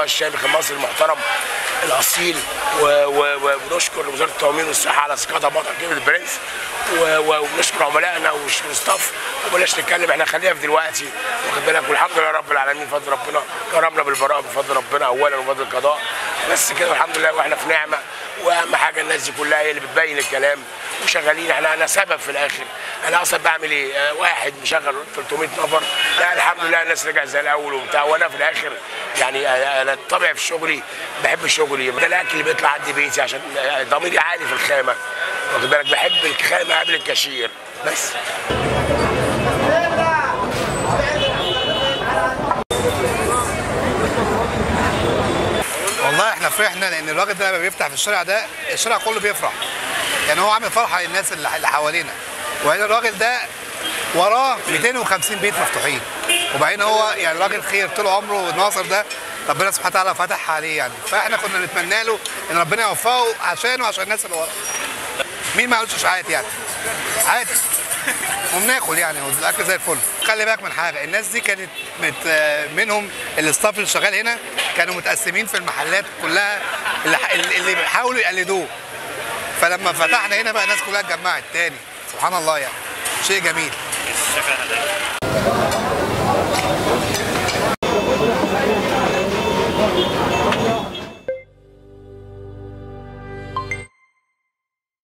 الشامخ المصري المحترم الاصيل و- و- و- ونشكر وزاره التموين والصحه على ثقتها بمطعم كبد البرنس و- و- ونشكر عملائنا والستاف وبلاش نتكلم احنا خلينا في دلوقتي واخد بالك والحمد لله رب العالمين بفضل ربنا كرمنا بالبراءه بفضل ربنا اولا وبفضل القضاء بس كده الحمد لله واحنا في نعمه واهم حاجه الناس دي كلها هي اللي بتبين الكلام وشغالين احنا انا سبب في الاخر انا اصلا بعمل ايه آه، واحد مشغل 300 نفر لا الحمد لله الناس رجعت زي الاول وبتاع وانا في الاخر يعني آه، انا طبعي في شغلي بحب شغلي ده الاكل اللي بيطلع عندي بيتي عشان آه، ضميري عالي في الخامه واخد بالك بحب الخامه قبل الكاشير بس والله احنا فرحنا لان الراجل ده لما بيفتح في الشارع ده الشارع كله بيفرح يعني هو عامل فرحه للناس اللي اللي حوالينا وبعدين الراجل ده وراه 250 بيت مفتوحين وبعدين هو يعني راجل خير طول عمره ناصر ده ربنا سبحانه وتعالى فتح عليه يعني فاحنا كنا نتمنى له ان ربنا يوفقه عشانه وعشان الناس اللي وراه مين ما قالوش اشاعات يعني عادي وبناكل يعني والاكل زي الفل خلي بالك من حاجه الناس دي كانت مت منهم الاستاف اللي شغال هنا كانوا متقسمين في المحلات كلها اللي, اللي بيحاولوا يقلدوه فلما فتحنا هنا بقى الناس كلها اتجمعت تاني سبحان الله يعني شيء جميل